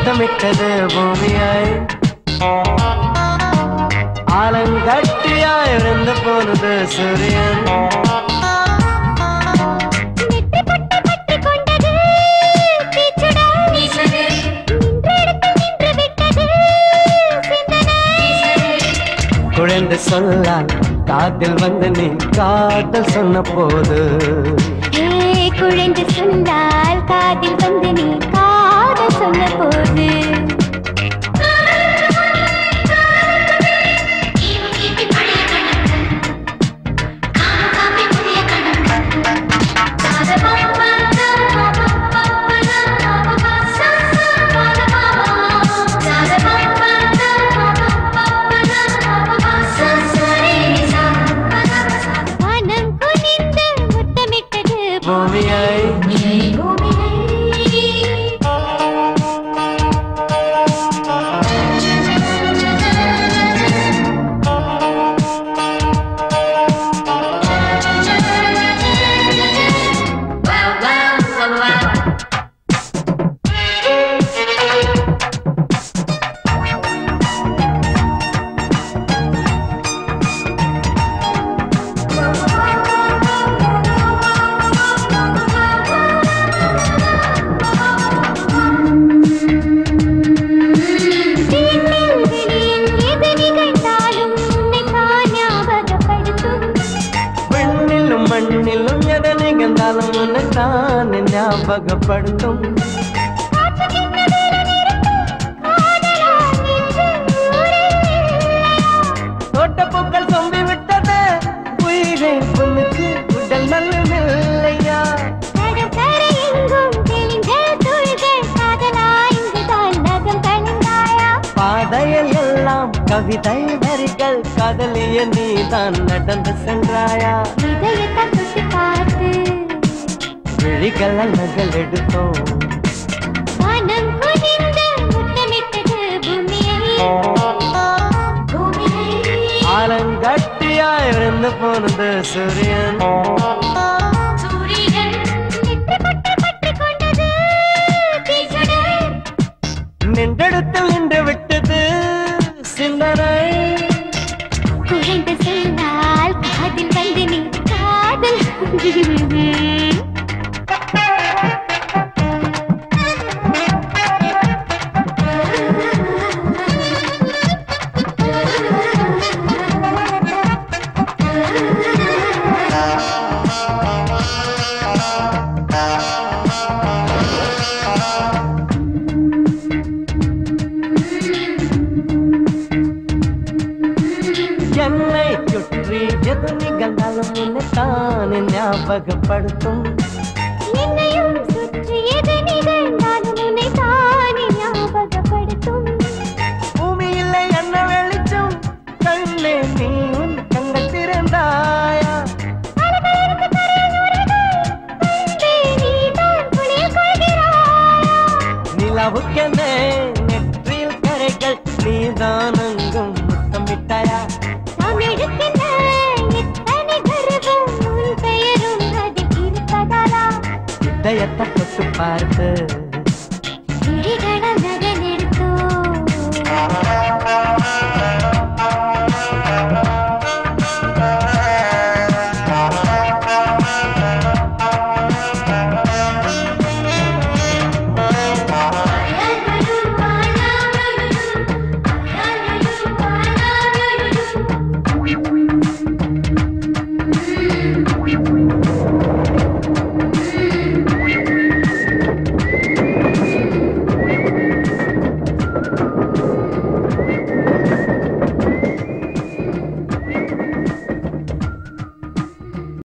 முத்தமிட்டது பூமியாய் ஆலங்கட்டியாய் இருந்து போனது சூரியன் நெற்றி பட்டு பற்றி கொண்டது தீச்சுடர். நின்றெடுத்து நின்று விட்டது சிந்தனை. குழந்தை சொல்லால் காதில் வந்து நீ காதல் சொன்ன போது ஏ குழந்தை சொன்னால் காதில் வந்து நீ காதல் சொன்ன போது மனம் குனிந்து முத்தமிட்டது பூமியாய் வீட்டில் வெளியில் எது நிகழ்ந்தாலும் உன்னைத்தான் ஞாபகப்படுத்தும். பெண்ணிலும் மண்ணிலும் எதை நிகழ்ந்தாலும் உன்னை தான் ஞாபகப்படுத்தும் காற்று சின்ன வேலை நிறுத்து, காதலா நின்று ஊரே. தோட்டப்பூக்கள் சொம்பி விட்டது உயிரை பொண்ணுக்கு உடல் நல்லவில்லையா நகம் கரை எங்கும் தெளிந்த துளிகள், காதலா இங்குதான் நகம் கலந்தாயா? பாதையில் எல்லாம் கவிதை வரிகள் காதலிய நீ தான் நடந்து சென்றாயா இதயத்தைத் தொட்டு பார்த்து, விழிகள் நகல் எடுத்தோம் மனம் குனிந்து முத்தமிட்டது பூமியை. ஆலங்கட்டியாய் இருந்து போனது சூரியன் நெற்றி பட்டு பற்றிக் கொண்டது தீச்சுடர். நின்றெடுத்து நின்று விட்டது சிந்தனை குழந்தை சொன்னால் காதில் வந்து நீ காதல் என்னை சுற்றி எது நிகழ்ந்தாலும் உன்னை தானே ஞாபகப்படுத்தும் என்னையும் சுற்றி எது நிகழ்ந்தாலும் உன்னை தானே ஞாபகப்படுத்தும் பூமியில் என்ன வெளிச்சம் கண்ணே நீ உன் கண்கள் திறந்தாயா அலகலருக்கு தரையில் உரைகள், அன்பே நீதான் குளிர் கொள்கிறாயா? நிலவுக்கென நெற்றியில் கரைகள் நீதான் அங்கும் முத்தமிட்டாயா தமிழுக்கென்ன எத்தனை கர்வம், உன் பெயரும் அதில் இருப்பதாலா இதயத்தை தொட்டு பார்த்து